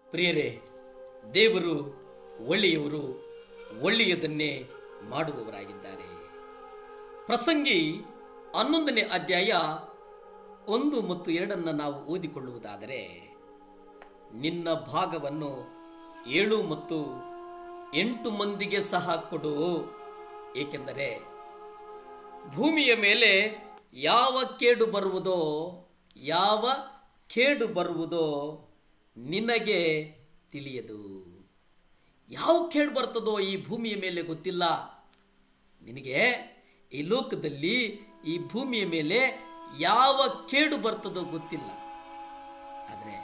ಪ್ರಿಯರೇ ದೇವರು ಒಳ್ಳೆಯವರು ಒಳ್ಳೆಯದನ್ನೇ ಮಾಡುವವರಾಗಿದ್ದಾರೆ ಪ್ರಸಂಗಿ ಹನ್ನೊಂದನೇ ಅಧ್ಯಾಯ ಒಂದು ಮತ್ತು ಎರಡನ್ನು ನಾವು ಓದಿಕೊಳ್ಳುವುದಾದರೆ ನಿನ್ನ ಭಾಗವನ್ನು ಏಳು ಮತ್ತು ಎಂಟು ಮಂದಿಗೆ ಸಹ ಕೊಡು ಏಕೆಂದರೆ ಭೂಮಿಯ ಮೇಲೆ ಯಾವ ಕೇಡು ಬರುವುದೋ ಯಾವ ಕೇಡು ಬರುವುದೋ ನಿನಗೆ ತಿಳಿಯದು ಯಾವ ಕೇಡು ಬರ್ತದೋ ಈ ಭೂಮಿಯ ಮೇಲೆ ಗೊತ್ತಿಲ್ಲ ನಿನಗೆ ಈ ಲೋಕದಲ್ಲಿ ಈ ಭೂಮಿಯ ಮೇಲೆ ಯಾವ ಕೇಡು ಬರ್ತದೋ ಗೊತ್ತಿಲ್ಲ ಆದರೆ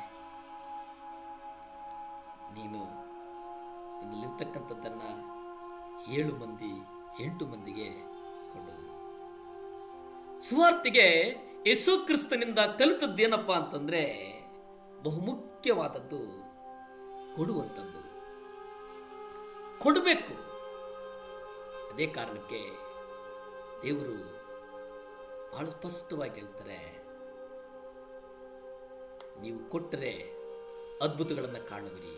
ನೀನು ನಿನ್ನಲ್ಲಿರ್ತಕ್ಕಂಥದ್ದನ್ನು ಏಳು ಮಂದಿ ಎಂಟು ಮಂದಿಗೆ ಕೊಡು ಸುವಾರ್ತೆಗೆ ಯೇಸು ಕ್ರಿಸ್ತನಿಂದ ಕಲಿತದ್ದೇನಪ್ಪ ಅಂತಂದ್ರೆ ಬಹುಮುಖ್ಯವಾದದ್ದು ಕೊಡುವಂಥದ್ದು ಕೊಡಬೇಕು ಅದೇ ಕಾರಣಕ್ಕೆ ದೇವರು ಬಹಳ ಸ್ಪಷ್ಟವಾಗಿ ಹೇಳ್ತಾರೆ ನೀವು ಕೊಟ್ಟರೆ ಅದ್ಭುತಗಳನ್ನು ಕಾಣುವಿರಿ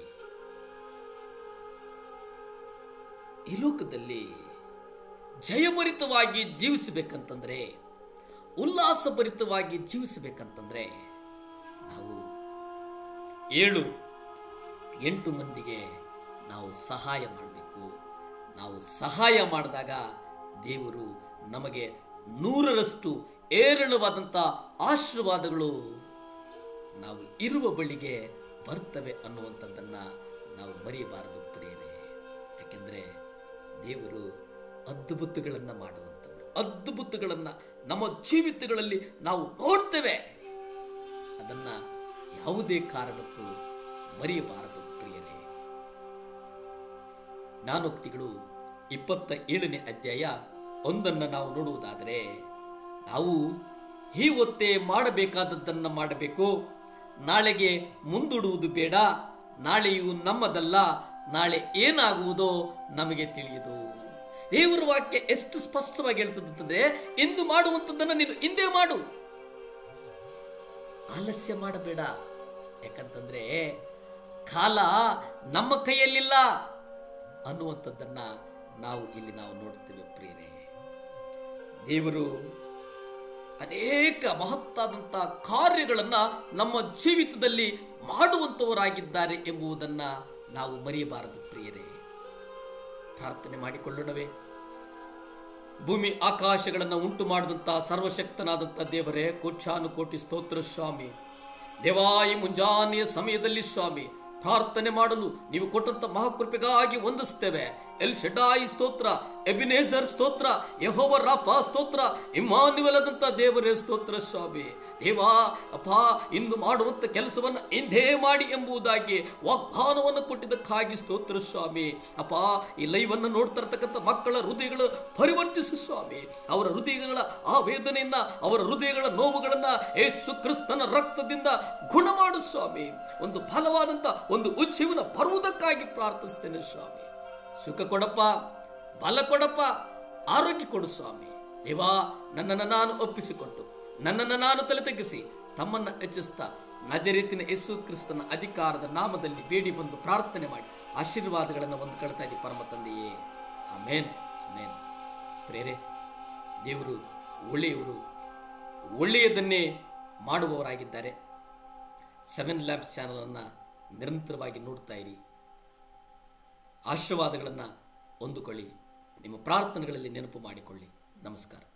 ಈ ಲೋಕದಲ್ಲಿ ಜಯಭರಿತವಾಗಿ ಜೀವಿಸಬೇಕಂತಂದ್ರೆ ಉಲ್ಲಾಸಭರಿತವಾಗಿ ಜೀವಿಸಬೇಕಂತಂದ್ರೆ ನಾವು ಏಳು ಎಂಟು ಮಂದಿಗೆ ನಾವು ಸಹಾಯ ಮಾಡಬೇಕು ನಾವು ಸಹಾಯ ಮಾಡಿದಾಗ ದೇವರು ನಮಗೆ ನೂರರಷ್ಟು ಏರಳವಾದಂಥ ಆಶೀರ್ವಾದಗಳು ನಾವು ಇರುವ ಬಳಿಗೆ ಬರ್ತವೆ ಅನ್ನುವಂಥದ್ದನ್ನು ನಾವು ಮರೆಯಬಾರದು ಪ್ರಿಯರೇ ಯಾಕೆಂದರೆ ದೇವರು ಅದ್ಭುತಗಳನ್ನು ಮಾಡುವಂಥವರು ಅದ್ಭುತಗಳನ್ನು ನಮ್ಮ ಜೀವಿತಗಳಲ್ಲಿ ನಾವು ನೋಡ್ತೇವೆ ಅದನ್ನು ಯಾವುದೇ ಕಾರಣಕ್ಕೂ ಮರೆಯಬಾರದು ಪ್ರಿಯರೇ ಜ್ಞಾನೋಕ್ತಿಗಳು ಇಪ್ಪತ್ತ ಏಳನೇ ಅಧ್ಯಾಯ ಒಂದನ್ನು ನಾವು ನೋಡುವುದಾದರೆ ನಾವು ಈ ಹೊತ್ತೇ ಮಾಡಬೇಕಾದದ್ದನ್ನು ಮಾಡಬೇಕು ನಾಳೆಗೆ ಮುಂದೂಡುವುದು ಬೇಡ ನಾಳೆಯು ನಮ್ಮದಲ್ಲ ನಾಳೆ ಏನಾಗುವುದೋ ನಮಗೆ ತಿಳಿಯದು ದೇವರ ವಾಕ್ಯ ಎಷ್ಟು ಸ್ಪಷ್ಟವಾಗಿ ಹೇಳ್ತದಂತಂದ್ರೆ ಇಂದು ಮಾಡುವಂಥದ್ದನ್ನು ನೀನು ಹಿಂದೆ ಮಾಡು ಆಲಸ್ಯ ಮಾಡಬೇಡ ಯಾಕಂತಂದ್ರೆ ಕಾಲ ನಮ್ಮ ಕೈಯಲ್ಲಿಲ್ಲ ಅನ್ನುವಂಥದ್ದನ್ನ ನಾವು ಇಲ್ಲಿ ನಾವು ನೋಡ್ತೇವೆ ಪ್ರಿಯರೇ ದೇವರು ಅನೇಕ ಮಹತ್ತಾದಂಥ ಕಾರ್ಯಗಳನ್ನು ನಮ್ಮ ಜೀವಿತದಲ್ಲಿ ಮಾಡುವಂಥವರಾಗಿದ್ದಾರೆ ಎಂಬುದನ್ನು ನಾವು ಮರೆಯಬಾರದು ಪ್ರಿಯರೇ ಪ್ರಾರ್ಥನೆ ಮಾಡಿಕೊಳ್ಳೋಣವೇ ಭೂಮಿ ಆಕಾಶಗಳನ್ನು ಉಂಟು ಮಾಡಿದಂಥ ಸರ್ವಶಕ್ತನಾದಂಥ ದೇವರೇ ಕೋಟ್ಯಾನುಕೋಟಿ ಸ್ತೋತ್ರ ಸ್ವಾಮಿ ದೇವಾಯಿ ಮುಂಜಾನೆಯ ಸಮಯದಲ್ಲಿ ಸ್ವಾಮಿ ಪ್ರಾರ್ಥನೆ ಮಾಡಲು ನೀವು ಕೊಟ್ಟಂತ ಮಹಾಕೃಪೆಗಾಗಿ ವಂದಿಸ್ತೇವೆ ಎಲ್ ಶೆಡಾಯಿ ಸ್ತೋತ್ರ ಎಬಿನೇಸರ್ ಸ್ತೋತ್ರ ಯಹೋವ ರಾಫಾ ಸ್ತೋತ್ರ ಇಮ್ಮಾನ್ಯುವಲದಂತ ದೇವರೇ ಸ್ತೋತ್ರ ಸ್ವಾಮಿ ದೇವಾ ಅಪ್ಪ ಇಂದು ಮಾಡುವಂತ ಕೆಲಸವನ್ನು ಇಂದೇ ಮಾಡಿ ಎಂಬುದಾಗಿ ವಾಗ್ದಾನವನ್ನು ಕೊಟ್ಟಿದ್ದಕ್ಕಾಗಿ ಸ್ತೋತ್ರ ಸ್ವಾಮಿ ಅಪ್ಪ ಈ ಲೈವನ್ನು ನೋಡ್ತಾ ಇರ್ತಕ್ಕಂಥ ಮಕ್ಕಳ ಹೃದಯಗಳು ಪರಿವರ್ತಿಸು ಸ್ವಾಮಿ ಅವರ ಹೃದಯಗಳ ಆ ವೇದನೆಯನ್ನ ಅವರ ಹೃದಯಗಳ ನೋವುಗಳನ್ನ ಯೇಸು ಕ್ರಿಸ್ತನ ರಕ್ತದಿಂದ ಗುಣ ಮಾಡು ಸ್ವಾಮಿ ಒಂದು ಫಲವಾದಂತ ಒಂದು ಉಜ್ಜೀವನ ಬರುವುದಕ್ಕಾಗಿ ಪ್ರಾರ್ಥಿಸ್ತೇನೆ ಸ್ವಾಮಿ ಸುಖ ಕೊಡಪ್ಪ ಬಲ ಕೊಡಪ್ಪ ಆರೋಗ್ಯ ಕೊಡು ಸ್ವಾಮಿ ದೇವಾ ನನ್ನನ್ನು ನಾನು ಒಪ್ಪಿಸಿಕೊಟ್ಟು ನನ್ನನ್ನು ನಾನು ತಲೆ ತಗ್ಗಿಸಿ ತಮ್ಮನ್ನು ಹೆಚ್ಚಿಸ್ತಾ ನಜರೀತಿನ ಯೇಸು ಕ್ರಿಸ್ತನ ಅಧಿಕಾರದ ನಾಮದಲ್ಲಿ ಬೇಡಿ ಬಂದು ಪ್ರಾರ್ಥನೆ ಮಾಡಿ ಆಶೀರ್ವಾದಗಳನ್ನು ಒಂದು ಕಳ್ತಾ ಇದ್ದೀವಿ ಪರಮ ತಂದೆಯೇ ಆಮೇನ್ ಆಮೇನ್ ಪ್ರೇರೆ ದೇವರು ಒಳ್ಳೆಯವರು ಒಳ್ಳೆಯದನ್ನೇ ಮಾಡುವವರಾಗಿದ್ದಾರೆ ಸೆವೆನ್ ಲ್ಯಾಬ್ಸ್ ಚಾನಲನ್ನು ನಿರಂತರವಾಗಿ ನೋಡ್ತಾ ಇರಿ ಆಶೀರ್ವಾದಗಳನ್ನು ಹೊಂದಿಕೊಳ್ಳಿ ನಿಮ್ಮ ಪ್ರಾರ್ಥನೆಗಳಲ್ಲಿ ನೆನಪು ಮಾಡಿಕೊಳ್ಳಿ ನಮಸ್ಕಾರ